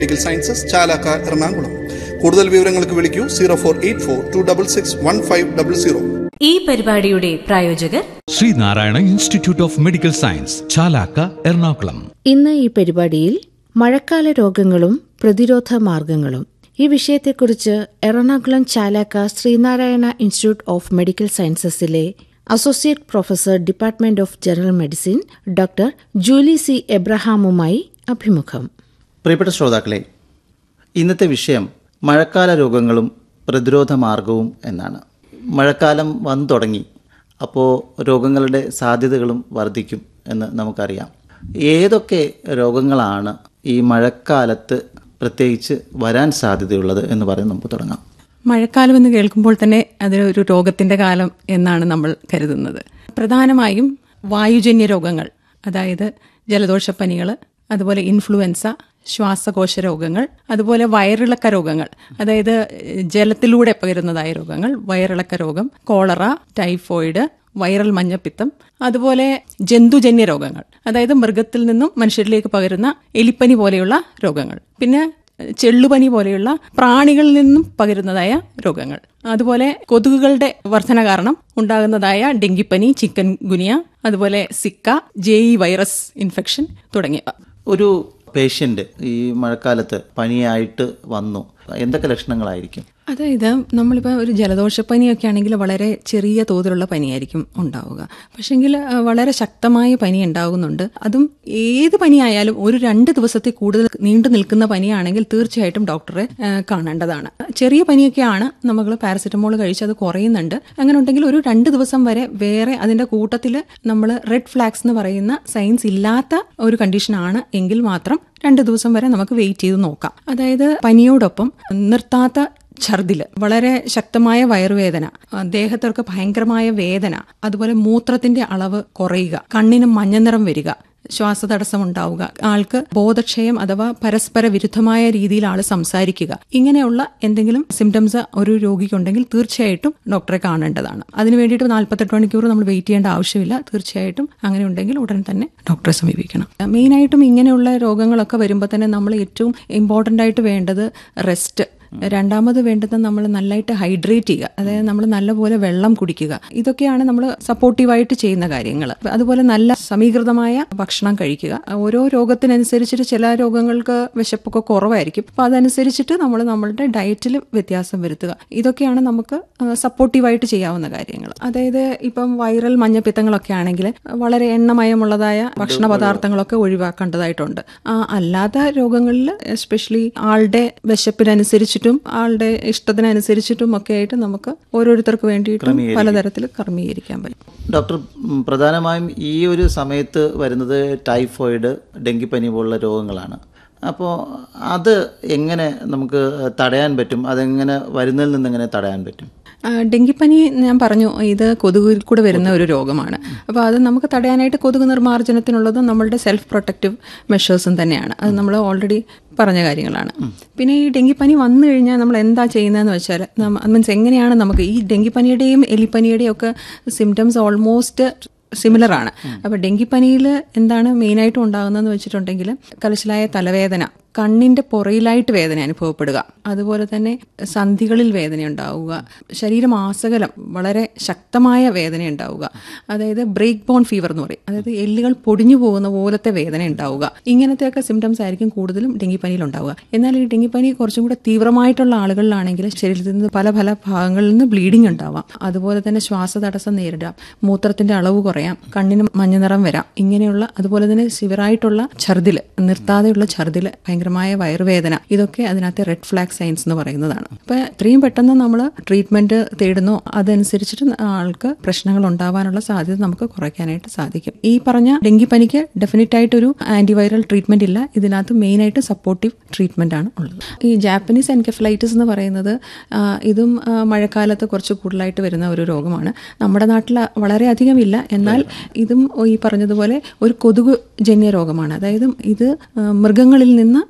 medical sciences Chalakka Ernakulam കൂടുതൽ വിവരങ്ങൾക്ക് വിളിക്കൂ zero four eight four two double six one five double zero ഈ പരിപാടിയുടെ പ്രായോജകർ Sree Narayana institute of medical science Chalakka Ernakulam ഇന്ന് ഈ പരിപാടിയിൽ മഴക്കാല രോഗങ്ങളും പ്രതിരോധ മാർഗങ്ങളും ഈ വിഷയത്തെക്കുറിച്ച് എറണാകുളം ചാലാക്ക ശ്രീനാരായണ ഇൻസ്റ്റിറ്റ്യൂട്ട് ഓഫ് മെഡിക്കൽ സയൻസസിലെ associate professor department of general medicine doctor Julie C എബ്രഹാമുമായി അഭിമുഖം പ്രിയപ്പെട്ട ശ്രോതാക്കളെ ഇന്നത്തെ വിഷയം മഴക്കാല രോഗങ്ങളും പ്രതിരോധ മാർഗവും എന്നാണ് മഴക്കാലം വന്നു തുടങ്ങി അപ്പോൾ രോഗങ്ങളുടെ സാധ്യതകളും വർദ്ധിക്കും എന്ന് നമുക്കറിയാം ഏതൊക്കെ രോഗങ്ങളാണ് ഈ മഴക്കാലത്ത് പ്രത്യേകിച്ച് വരാൻ സാധ്യതയുള്ളത് എന്ന് പറഞ്ഞ് നമുക്ക് തുടങ്ങാം മഴക്കാലം എന്ന് കേൾക്കുമ്പോൾ തന്നെ അതൊരു രോഗത്തിന്റെ കാലം എന്നാണ് നമ്മൾ കരുതുന്നത് പ്രധാനമായും വായുജന്യ രോഗങ്ങൾ അതായത് ജലദോഷപ്പനികൾ അതുപോലെ ഇൻഫ്ലുവൻസ ശ്വാസകോശ രോഗങ്ങൾ അതുപോലെ വയറിളക്ക രോഗങ്ങൾ അതായത് ജലത്തിലൂടെ പകരുന്നതായ രോഗങ്ങൾ വയറിളക്ക രോഗം കോളറ ടൈഫോയിഡ് വൈറൽ മഞ്ഞപ്പിത്തം അതുപോലെ ജന്തുജന്യ രോഗങ്ങൾ അതായത് മൃഗത്തിൽ നിന്നും മനുഷ്യരിലേക്ക് പകരുന്ന എലിപ്പനി പോലെയുള്ള രോഗങ്ങൾ പിന്നെ ചെള്ളുപനി പോലെയുള്ള പ്രാണികളിൽ നിന്നും പകരുന്നതായ രോഗങ്ങൾ അതുപോലെ കൊതുകുകളുടെ വർധന കാരണം ഉണ്ടാകുന്നതായ ഡെങ്കിപ്പനി ചിക്കൻ ഗുനിയ അതുപോലെ സിക്ക ജെഇ വൈറസ് ഇൻഫെക്ഷൻ തുടങ്ങിയവ ഒരു പേഷ്യൻ്റ് ഈ മഴക്കാലത്ത് പനിയായിട്ട് വന്നു എന്തൊക്കെ ലക്ഷണങ്ങളായിരിക്കും അതായത് നമ്മളിപ്പോൾ ഒരു ജലദോഷപ്പനിയൊക്കെ ആണെങ്കിൽ വളരെ ചെറിയ തോതിലുള്ള പനിയായിരിക്കും ഉണ്ടാവുക പക്ഷെങ്കിൽ വളരെ ശക്തമായ പനി ഉണ്ടാകുന്നുണ്ട് അതും ഏത് പനിയായാലും ഒരു രണ്ട് ദിവസത്തിൽ കൂടുതൽ നീണ്ടു നിൽക്കുന്ന പനിയാണെങ്കിൽ തീർച്ചയായിട്ടും ഡോക്ടറെ ആ, കാണേണ്ടതാണ് ചെറിയ പനിയൊക്കെയാണ് നമ്മൾ പാരസെറ്റമോൾ കഴിച്ച് അത് കുറയുന്നുണ്ട് അങ്ങനെ ഉണ്ടെങ്കിൽ ഒരു രണ്ട് ദിവസം വരെ വേറെ അതിന്റെ കൂട്ടത്തിൽ നമ്മൾ റെഡ് ഫ്ലാക്സ് എന്ന് പറയുന്ന സൈൻസ് ഇല്ലാത്ത ഒരു കണ്ടീഷനാണ് എങ്കിൽ മാത്രം രണ്ട് ദിവസം വരെ നമുക്ക് വെയിറ്റ് ചെയ്ത് നോക്കാം അതായത് പനിയോടൊപ്പം നിർത്താത്ത ഛർദില് വളരെ ശക്തമായ വയറുവേദന ആ, ദേഹത്തൊക്കെ ഭയങ്കരമായ വേദന അതുപോലെ മൂത്രത്തിന്റെ അളവ് കുറയുക കണ്ണിന് മഞ്ഞനിറം വരിക ശ്വാസതടസ്സം ഉണ്ടാവുക ആൾക്ക് ബോധക്ഷയം അഥവാ പരസ്പര വിരുദ്ധമായ രീതിയിൽ ആൾ സംസാരിക്കുക ഇങ്ങനെയുള്ള എന്തെങ്കിലും സിംറ്റംസ് ഒരു രോഗിക്കുണ്ടെങ്കിൽ തീർച്ചയായിട്ടും ഡോക്ടറെ കാണേണ്ടതാണ് അതിന് വേണ്ടിയിട്ട് നാൽപ്പത്തെട്ട് മണിക്കൂർ നമ്മൾ വെയിറ്റ് ചെയ്യേണ്ട ആവശ്യമില്ല തീർച്ചയായിട്ടും അങ്ങനെ ഉണ്ടെങ്കിൽ ഉടൻ തന്നെ ഡോക്ടറെ സമീപിക്കണം മെയിനായിട്ടും ഇങ്ങനെയുള്ള രോഗങ്ങളൊക്കെ വരുമ്പോൾ തന്നെ നമ്മൾ ഏറ്റവും ഇമ്പോർട്ടൻ്റ് ആയിട്ട് വേണ്ടത് റെസ്റ്റ് രണ്ടാമത് വേണ്ടത് നമ്മൾ നല്ലതായിട്ട് ഹൈഡ്രേറ്റ് ചെയ്യുക അതായത് നമ്മൾ നല്ലപോലെ വെള്ളം കുടിക്കുക ഇതൊക്കെയാണ് നമ്മൾ സപ്പോർട്ടീവായിട്ട് ചെയ്യുന്ന കാര്യങ്ങൾ അതുപോലെ നല്ല സമീകൃതമായ ഭക്ഷണം കഴിക്കുക ഓരോ രോഗത്തിനനുസരിച്ചിട്ട് ചില രോഗങ്ങൾക്ക് വിശപ്പൊക്കെ കുറവായിരിക്കും അപ്പോൾ അതനുസരിച്ചിട്ട് നമ്മൾ നമ്മളുടെ ഡയറ്റിൽ വ്യത്യാസം വരുത്തുക ഇതൊക്കെയാണ് നമുക്ക് സപ്പോർട്ടീവായിട്ട് ചെയ്യാവുന്ന കാര്യങ്ങൾ അതായത് ഇപ്പം വൈറൽ മഞ്ഞപ്പിത്തങ്ങളൊക്കെ ആണെങ്കിൽ വളരെ എണ്ണമയമുള്ളതായ ഭക്ഷണ പദാർത്ഥങ്ങളൊക്കെ ഒഴിവാക്കേണ്ടതായിട്ടുണ്ട് ആ, അല്ലാത്ത രോഗങ്ങളിൽ എസ്പെഷ്യലി ആളുടെ വിശപ്പിനനുസരിച്ചിട്ടും ആളുടെ ഇഷ്ടത്തിനനുസരിച്ചിട്ടും ഒക്കെ ആയിട്ട് നമുക്ക് ഓരോരുത്തർക്ക് വേണ്ടിയിട്ടും പലതരത്തിൽ ക്രമീകരിക്കാൻ പറ്റും ഡോക്ടർ ഉം, പ്രധാനമായും ഈ ഒരു സമയത്ത് വരുന്നത് ടൈഫോയിഡ് ഡെങ്കിപ്പനി പോലുള്ള രോഗങ്ങളാണ് അപ്പോൾ അത് എങ്ങനെ നമുക്ക് തടയാൻ പറ്റും അതെങ്ങനെ വരുന്നതിൽ നിന്ന് എങ്ങനെ തടയാൻ പറ്റും ആ, ഡെങ്കിപ്പനി ഞാൻ പറഞ്ഞു ഇത് കൊതുകിൽ കൂടെ വരുന്ന ഒരു രോഗമാണ് അപ്പോൾ അത് നമുക്ക് തടയാനായിട്ട് കൊതുക് നിർമ്മാർജ്ജനത്തിനുള്ളതും നമ്മളുടെ സെൽഫ് പ്രൊട്ടക്റ്റീവ് മെഷേഴ്സും തന്നെയാണ് അത് നമ്മൾ ഓൾറെഡി പറഞ്ഞ കാര്യങ്ങളാണ് പിന്നെ ഈ ഡെങ്കിപ്പനി വന്നു കഴിഞ്ഞാൽ നമ്മൾ എന്താ ചെയ്യുന്നതെന്ന് വെച്ചാൽ മീൻസ് എങ്ങനെയാണ് നമുക്ക് ഈ ഡെങ്കിപ്പനിയുടെയും എലിപ്പനിയുടെയും ഒക്കെ സിംറ്റംസ് ഓൾമോസ്റ്റ് സിമിലർ ആണ് അപ്പോൾ ഡെങ്കിപ്പനിയിൽ എന്താണ് മെയിനായിട്ടും ഉണ്ടാകുന്നതെന്ന് വെച്ചിട്ടുണ്ടെങ്കിൽ കലശലായ തലവേദന കണ്ണിന്റെ പുറയിലായിട്ട് വേദന അനുഭവപ്പെടുക അതുപോലെ തന്നെ സന്ധികളിൽ വേദന ഉണ്ടാവുക ശരീരം ആസകലം വളരെ ശക്തമായ വേദന ഉണ്ടാവുക അതായത് ബ്രേക്ക് ബോൺ ഫീവർ എന്ന് പറയും അതായത് എല്ലുകൾ പൊടിഞ്ഞു പോകുന്ന പോലത്തെ വേദന ഉണ്ടാവുക ഇങ്ങനത്തെയൊക്കെ സിംറ്റംസ് ആയിരിക്കും കൂടുതലും ഡെങ്കിപ്പനിയിൽ ഉണ്ടാവുക എന്നാൽ ഈ ഡെങ്കിപ്പനി കുറച്ചും കൂടെ തീവ്രമായിട്ടുള്ള ആളുകളിലാണെങ്കിൽ ശരീരത്തിൽ നിന്ന് പല പല ഭാഗങ്ങളിൽ നിന്ന് ബ്ലീഡിംഗ് ഉണ്ടാവാം അതുപോലെ തന്നെ ശ്വാസതടസ്സം നേരിടാം മൂത്രത്തിന്റെ അളവ് കുറയാം കണ്ണിന് മഞ്ഞനിറം വരാം ഇങ്ങനെയുള്ള അതുപോലെ തന്നെ സിവിറായിട്ടുള്ള ഛർദില് നിർത്താതെയുള്ള ഛർദില് ഭയങ്കരമായ വയറുവേദന ഇതൊക്കെ അതിനകത്തെ റെഡ് ഫ്ലാഗ് സൈൻസ് എന്ന് പറയുന്നതാണ് അപ്പൊ എത്രയും പെട്ടെന്ന് നമ്മൾ ട്രീറ്റ്മെന്റ് തേടുന്നു അതനുസരിച്ചിട്ട് ആൾക്ക് പ്രശ്നങ്ങൾ ഉണ്ടാവാനുള്ള സാധ്യത നമുക്ക് കുറയ്ക്കാനായിട്ട് സാധിക്കും ഈ പറഞ്ഞ ഡെങ്കിപ്പനിക്ക് ഡെഫിനറ്റ് ആയിട്ട് ഒരു ആന്റിവൈറൽ ട്രീറ്റ്മെന്റ് ഇല്ല ഇതിനകത്ത് മെയിൻ ആയിട്ട് സപ്പോർട്ടീവ് ട്രീറ്റ്മെന്റ് ആണ് ഉള്ളത് ഈ ജാപ്പനീസ് എൻകെഫലൈറ്റിസ് എന്ന് പറയുന്നത് ആ, ഇതും ആ, മഴക്കാലത്ത് കുറച്ച് കൂടുതലായിട്ട് വരുന്ന ഒരു രോഗമാണ് നമ്മുടെ നാട്ടിൽ വളരെയധികം ഇല്ല എന്നാൽ ഇതും ഈ പറഞ്ഞതുപോലെ ഒരു കൊതുക് ജന്യ രോഗമാണ് അതായത് ഇത് ആ, മൃഗങ്ങളിൽ നിന്ന്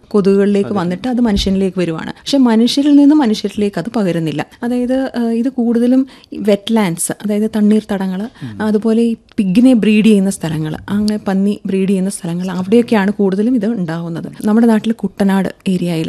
കൊതുകുകളിലേക്ക് വന്നിട്ട് അത് മനുഷ്യനിലേക്ക് വരുവാണ് പക്ഷെ മനുഷ്യരിൽ നിന്ന് മനുഷ്യരിലേക്ക് അത് പകരുന്നില്ല അതായത് ആ, ഇത് കൂടുതലും വെറ്റ്ലാൻഡ്സ് അതായത് തണ്ണീർത്തടങ്ങൾ അതുപോലെ ഈ പിഗിനെ ബ്രീഡ് ചെയ്യുന്ന സ്ഥലങ്ങൾ അങ്ങനെ പന്നി ബ്രീഡ് ചെയ്യുന്ന സ്ഥലങ്ങൾ അവിടെയൊക്കെയാണ് കൂടുതലും ഇത് ഉണ്ടാവുന്നത് നമ്മുടെ നാട്ടിൽ കുട്ടനാട് ഏരിയയിൽ